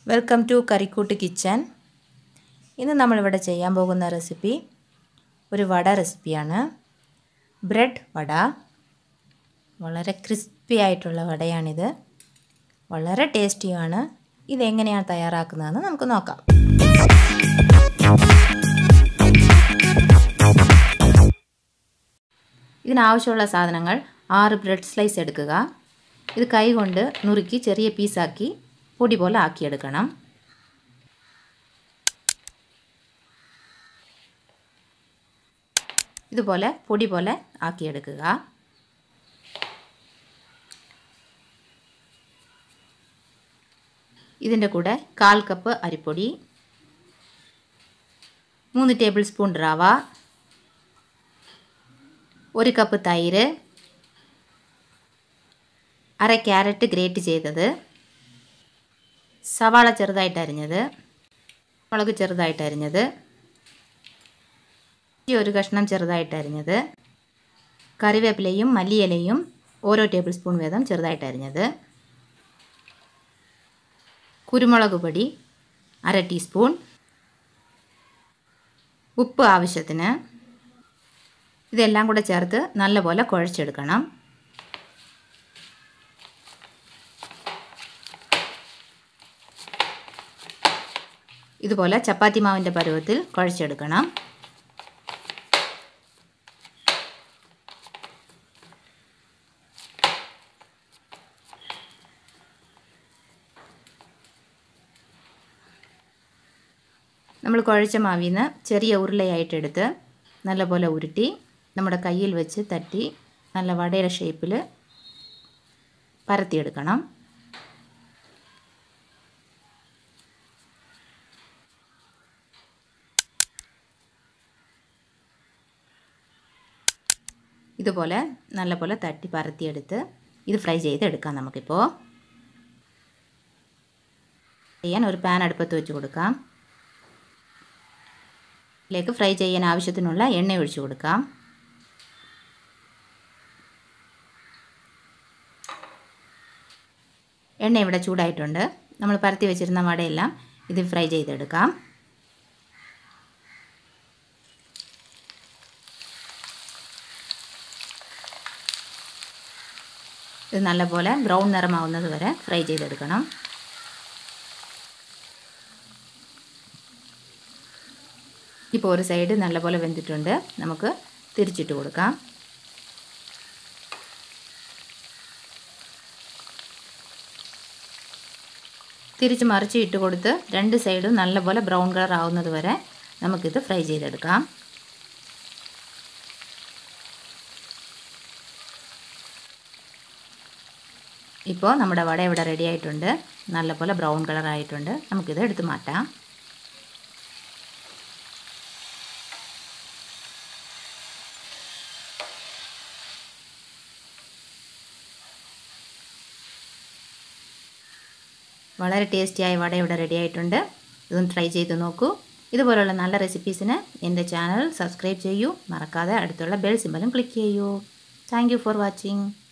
welcome to കറിക്കൂട്ട് kitchen ഇന്ന് നമ്മളിവിടെ ചെയ്യാൻ പോകുന്ന റെസിപ്പി ഒരു വട റെസിപ്പിയാണ് ബ്രെഡ് വട വളരെ ക്രിസ്പി ആയിട്ടുള്ള വടയാണിത് വളരെ ടേസ്റ്റിയാണ് ഇതെങ്ങനെയാണ് തയ്യാറാക്കുന്നതെന്ന് നമുക്ക് നോക്കാം ഇതിനാവശ്യമുള്ള സാധനങ്ങൾ ആറ് ബ്രെഡ് സ്ലൈസ് എടുക്കുക ഇത് കൈ കൊണ്ട് നുറുക്കി ചെറിയ പീസാക്കി പൊടി പോലെ ആക്കിയെടുക്കണം ഇതുപോലെ പൊടി പോലെ ആക്കിയെടുക്കുക ഇതിൻ്റെ കൂടെ കാൽ കപ്പ് അരിപ്പൊടി മൂന്ന് ടേബിൾ സ്പൂൺ റവ ഒരു കപ്പ് തൈര് അര ക്യാരറ്റ് ഗ്രേറ്റ് ചെയ്തത് സവാള ചെറുതായിട്ട് അരിഞ്ഞത് മുളക് ചെറുതായിട്ട് അരിഞ്ഞത് ഒരു കഷ്ണം ചെറുതായിട്ട് അരിഞ്ഞത് കറിവേപ്പിലയും മല്ലിയിലയും ഓരോ ടേബിൾ സ്പൂൺ വീതം ചെറുതായിട്ട് അരിഞ്ഞത് കുരുമുളക് പൊടി അര ടീസ്പൂൺ ഉപ്പ് ആവശ്യത്തിന് ഇതെല്ലാം കൂടെ ചേർത്ത് നല്ലപോലെ കുഴച്ചെടുക്കണം ഇതുപോലെ ചപ്പാത്തി മാവിൻ്റെ പരുവത്തിൽ കുഴച്ചെടുക്കണം നമ്മൾ കുഴച്ച മാവിൽ നിന്ന് ചെറിയ ഉരുളയായിട്ടെടുത്ത് നല്ലപോലെ ഉരുട്ടി നമ്മുടെ കയ്യിൽ വെച്ച് തട്ടി നല്ല വടയുടെ ഷേപ്പിൽ പരത്തിയെടുക്കണം ഇതുപോലെ നല്ലപോലെ തട്ടി പരത്തിയെടുത്ത് ഇത് ഫ്രൈ ചെയ്തെടുക്കാം നമുക്കിപ്പോൾ ചെയ്യാൻ ഒരു പാൻ അടുപ്പത്ത് വെച്ച് കൊടുക്കാം ഇതിലേക്ക് ഫ്രൈ ചെയ്യാൻ ആവശ്യത്തിനുള്ള എണ്ണ ഒഴിച്ചു കൊടുക്കാം എണ്ണ ഇവിടെ ചൂടായിട്ടുണ്ട് നമ്മൾ പരത്തി വെച്ചിരുന്ന വടയെല്ലാം ഇത് ഫ്രൈ ചെയ്തെടുക്കാം ഇത് നല്ലപോലെ ബ്രൗൺ നിറമാവുന്നത് വരെ ഫ്രൈ ചെയ്തെടുക്കണം ഇപ്പോൾ ഒരു സൈഡ് നല്ലപോലെ വെന്തിട്ടുണ്ട് നമുക്ക് തിരിച്ചിട്ട് കൊടുക്കാം തിരിച്ച് മറിച്ച് ഇട്ട് കൊടുത്ത് രണ്ട് സൈഡും നല്ലപോലെ ബ്രൗൺ കളർ ആവുന്നത് വരെ നമുക്കിത് ഫ്രൈ ചെയ്തെടുക്കാം ഇപ്പോൾ നമ്മുടെ വട ഇവിടെ റെഡി ആയിട്ടുണ്ട് നല്ലപോലെ ബ്രൗൺ കളർ ആയിട്ടുണ്ട് നമുക്കിത് എടുത്ത് മാറ്റാം വളരെ ടേസ്റ്റിയായ വട ഇവിടെ റെഡി ആയിട്ടുണ്ട് ഇതൊന്ന് ട്രൈ ചെയ്ത് നോക്കൂ ഇതുപോലുള്ള നല്ല റെസിപ്പീസിന് എൻ്റെ ചാനൽ സബ്സ്ക്രൈബ് ചെയ്യൂ മറക്കാതെ അടുത്തുള്ള ബെൽ സിമ്പലും ക്ലിക്ക് ചെയ്യൂ താങ്ക് ഫോർ വാച്ചിങ്